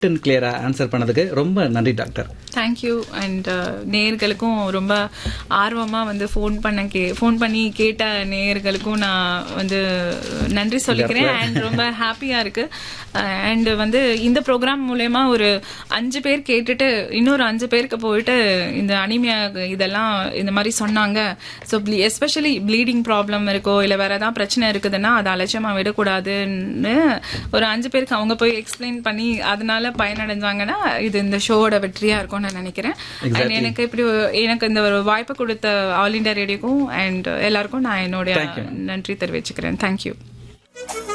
and கிளியரா answer பண்ணதுக்கு ரொம்ப நன்றி டாக்டர் தேங்க்யூ அண்ட் நேயர்களுக்கும் ரொம்ப ஆர்வமாக வந்து ஃபோன் பண்ண கே ஃபோன் பண்ணி கேட்ட நேயர்களுக்கும் நான் வந்து நன்றி சொல்லிக்கிறேன் அண்ட் ரொம்ப ஹாப்பியாக இருக்கு அண்ட் வந்து இந்த ப்ரோக்ராம் மூலயமா ஒரு அஞ்சு பேர் கேட்டுட்டு இன்னொரு அஞ்சு பேருக்கு போயிட்டு இந்த அனிமியா இதெல்லாம் இந்த மாதிரி சொன்னாங்க ஸோ எஸ்பெஷலி ப்ளீடிங் ப்ராப்ளம் இருக்கோ இல்லை வேற ஏதாவது பிரச்சனை இருக்குதுன்னா அதை அலட்சியமாக விடக்கூடாதுன்னு ஒரு அஞ்சு பேருக்கு அவங்க போய் எக்ஸ்பிளைன் பண்ணி அதனால பயனடைஞ்சாங்கன்னா இது இந்த ஷோவோட வெற்றியா இருக்கும்னு நான் நினைக்கிறேன் அண்ட் எனக்கு இப்படி ஒரு- எனக்கு இந்த ஒரு வாய்ப்பு கொடுத்த ஆல் இண்டியா ரேடியோக்கும் அண்ட் எல்லாருக்கும் நான் என்னுடைய நன்றி தெரிவிச்சுக்கிறேன் தேங்க்யூ